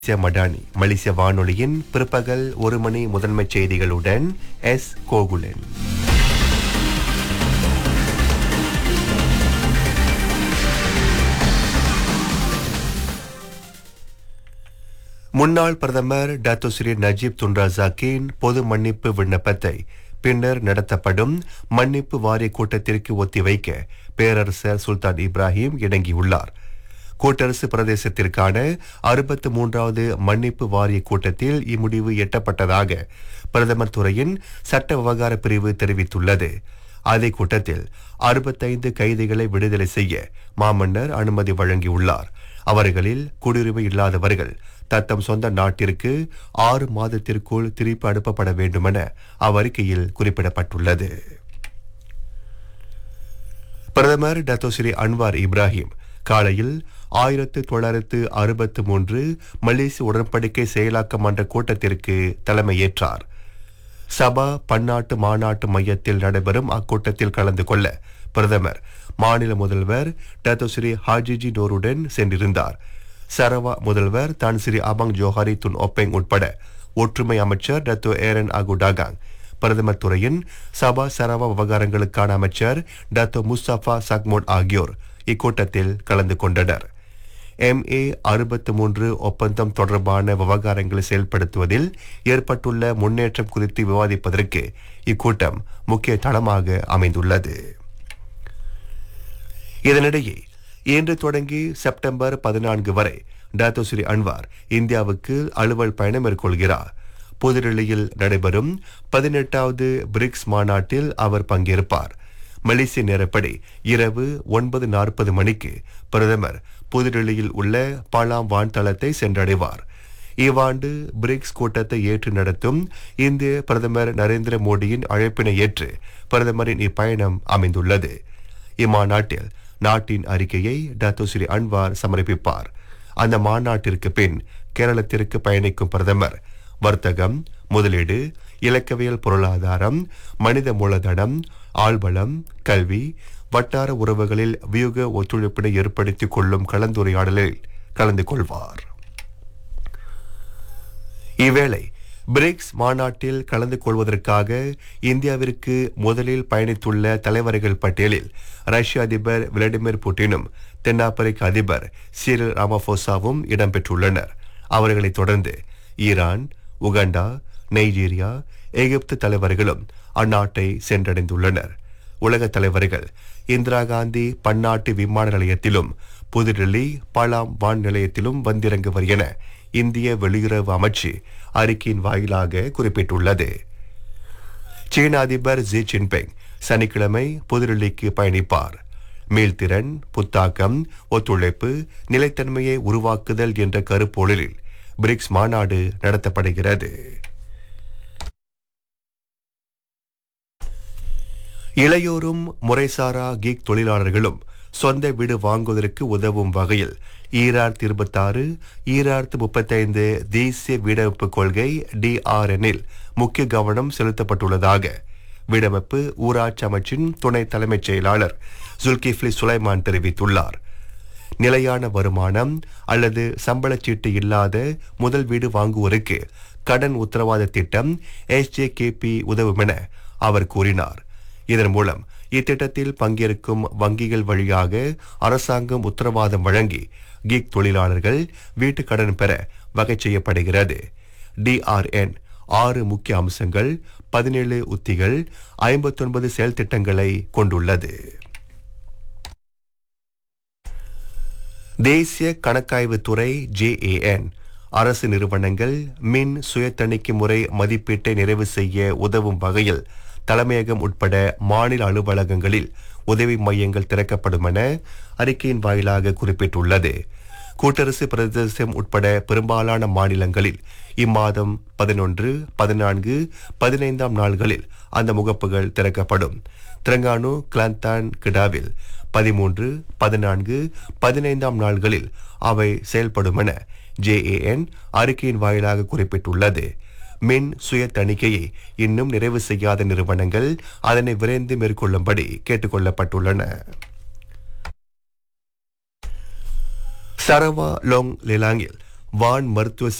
மலேசிய மடானி மலேசிய வானொலியின் பிற்பகல் ஒரு மணி முதன்மைச் செய்திகளுடன் எஸ் கோகுலன் முன்னாள் பிரதமர் டாக்டோ ஸ்ரீ நஜீப் துன்ராசாக்கின் பொது மன்னிப்பு விண்ணப்பத்தை பின்னர் நடத்தப்படும் மன்னிப்பு வாரிய கூட்டத்திற்கு ஒத்திவைக்க பேரரசர் சுல்தான் இப்ராஹிம் இணங்கியுள்ளார் கூட்டரசு பிரதேசத்திற்கான அறுபத்து மூன்றாவது மன்னிப்பு வாரிய கூட்டத்தில் இம்முடிவு எட்டப்பட்டதாக பிரதமர் துறையின் சட்ட விவகார பிரிவு தெரிவித்துள்ளது அதே கூட்டத்தில் அறுபத்தைந்து கைதிகளை விடுதலை செய்ய மாமன்னர் அனுமதி வழங்கியுள்ளார் அவர்களில் குடியுரிமை இல்லாதவர்கள் தத்தம் சொந்த நாட்டிற்கு ஆறு மாதத்திற்குள் திருப்பி அனுப்பப்பட வேண்டுமென அவ்வறிக்கையில் குறிப்பிடப்பட்டுள்ளது பிரதமர் டத்தோ ஸ்ரீ அன்வார் இப்ராஹிம் காலையில் ஆயிரத்து தொள்ளாயிரத்து அறுபத்து மூன்று மலேசிய உடன்படிக்கை செயலாக்க மன்ற கூட்டத்திற்கு தலைமையேற்றார் சபா பன்னாட்டு மாநாட்டு மையத்தில் நடைபெறும் அக்கூட்டத்தில் கலந்து கொள்ள பிரதமர் மாநில முதல்வர் டத்தோ ஸ்ரீ ஹாஜிஜி நோருடன் சென்றிருந்தார் சரவா முதல்வர் தான் Sri Abang Johari Tun Openg உட்பட ஒற்றுமை அமைச்சர் டத்தோ ஏரன் அகுடாகாங் பிரதமர் துறையின் சபா சரவா விவகாரங்களுக்கான அமைச்சர் டத்தோ முஸ்தபா சக்மோட் ஆகியோர் இக்கூட்டத்தில் கலந்து கொண்டனர் எம்ஏ அறுபத்து மூன்று ஒப்பந்தம் தொடர்பான விவகாரங்களை செயல்படுத்துவதில் ஏற்பட்டுள்ள முன்னேற்றம் குறித்து விவாதிப்பதற்கு இக்கூட்டம் முக்கிய தளமாக அமைந்துள்ளது இதனிடையே இன்று தொடங்கி செப்டம்பர் பதினான்கு வரை டாத்தோ ஸ்ரீ அன்வார் இந்தியாவுக்கு அலுவல் பயணம் மேற்கொள்கிறார் புதுடெல்லியில் நடைபெறும் பதினெட்டாவது பிரிக்ஸ் மாநாட்டில் அவர் பங்கேற்பார் மலேசிய நேரப்படி இரவு ஒன்பது நாற்பது மணிக்கு பிரதமர் புதுடெல்லியில் உள்ள பாலாம் வான்தளத்தை சென்றடைவார் இவ்வாண்டு பிரிக்ஸ் கூட்டத்தை ஏற்று நடத்தும் இந்திய பிரதமர் நரேந்திர மோடியின் அழைப்பினை ஏற்று பிரதமரின் இப்பயணம் அமைந்துள்ளது இம்மாநாட்டில் நாட்டின் அறிக்கையை டாத்தோ ஸ்ரீ அன்வார் சமர்ப்பிப்பார் அந்த மாநாட்டிற்கு பின் கேரளத்திற்கு பயணிக்கும் பிரதமர் வர்த்தகம் முதலீடு இலக்கவியல் பொருளாதாரம் மனித மூலதனம் ஆள்வளம் கல்வி வட்டார உறவுகளில் வியூக ஒத்துழைப்பினை ஏற்படுத்திக் கொள்ளும் கலந்துரையாடலில் கலந்து கொள்வார் இவ்வேளை பிரிக்ஸ் மாநாட்டில் கலந்து கொள்வதற்காக இந்தியாவிற்கு முதலில் பயணித்துள்ள தலைவர்கள் பட்டியலில் ரஷ்ய அதிபர் விளாடிமிர் புட்டினும் தென்னாப்பிரிக்க அதிபர் சீரல் ராமபோசாவும் இடம்பெற்றுள்ளனர் அவர்களைத் தொடர்ந்து ஈரான் உகண்டா நைஜீரியா எகிப்து தலைவர்களும் அந்நாட்டை சென்றடைந்துள்ளனர் உலக தலைவர்கள் இந்திரா காந்தி பன்னாட்டு விமான நிலையத்திலும் புதுடெல்லி பலாம் வான் நிலையத்திலும் வந்திறங்குவர் என இந்திய வெளியுறவு அமைச்சு அறிக்கையின் வாயிலாக குறிப்பிட்டுள்ளது சீன அதிபர் ஜி ஜின்பிங் சனிக்கிழமை புதுடெல்லிக்கு பயணிப்பார் மீள்திறன் புத்தாக்கம் ஒத்துழைப்பு நிலைத்தன்மையை உருவாக்குதல் என்ற கருப்பொருளில் பிரிக்ஸ் மாநாடு நடத்தப்படுகிறது இளையோரும் முறைசாரா கீக் தொழிலாளர்களும் சொந்த வீடு வாங்குவதற்கு உதவும் வகையில் ஈராயிரத்தி இருபத்தாறு ஈராயிரத்து முப்பத்தைந்து தேசிய வீடமைப்பு கொள்கை டிஆர்எனில் முக்கிய கவனம் செலுத்தப்பட்டுள்ளதாக வீடமைப்பு ஊராட்சி அமைச்சின் துணை தலைமைச் செயலாளர் ஜுல்கிஃப்லி சுலைமான் தெரிவித்துள்ளார் நிலையான வருமானம் அல்லது சம்பளச்சீட்டு இல்லாத முதல் வீடு வாங்குவோருக்கு கடன் உத்தரவாத திட்டம் எஸ்ஜேகேபி உதவும் என அவர் கூறினார் இதன் மூலம் இத்திட்டத்தில் பங்கேற்கும் வங்கிகள் வழியாக அரசாங்கம் உத்தரவாதம் வழங்கி கிக் தொழிலாளர்கள் வீட்டு கடன் பெற வகை செய்யப்படுகிறது டிஆர்என் ஆறு முக்கிய அம்சங்கள் பதினேழு உத்திகள் ஐம்பத்தொன்பது செயல் திட்டங்களை கொண்டுள்ளது தேசிய கணக்காய்வு துறை ஜேஏஎன் அரசு நிறுவனங்கள் மின் சுய தணிக்கை முறை மதிப்பீட்டை நிறைவு செய்ய உதவும் வகையில் தலைமையகம் உட்பட மாநில அலுவலகங்களில் உதவி மையங்கள் திறக்கப்படும் என அறிக்கையின் வாயிலாக குறிப்பிட்டுள்ளது கூட்டரசு பிரதேசம் உட்பட பெரும்பாலான மாநிலங்களில் இம்மாதம் பதினொன்று பதினான்கு பதினைந்தாம் நாள்களில் அந்த முகப்புகள் திறக்கப்படும் திரங்கானு கிளாந்தான் கிடாவில் பதிமூன்று பதினான்கு பதினைந்தாம் நாள்களில் அவை செயல்படும் என ஜேஏஎன் அறிக்கையின் வாயிலாக குறிப்பிட்டுள்ளது மின் சுய தணிக்கையை இன்னும் நிறைவு செய்யாத நிறுவனங்கள் அதனை விரைந்து மேற்கொள்ளும்படி கேட்டுக்கொள்ளப்பட்டுள்ளன சரவா லோங் லிலாங்கில் வான் மருத்துவ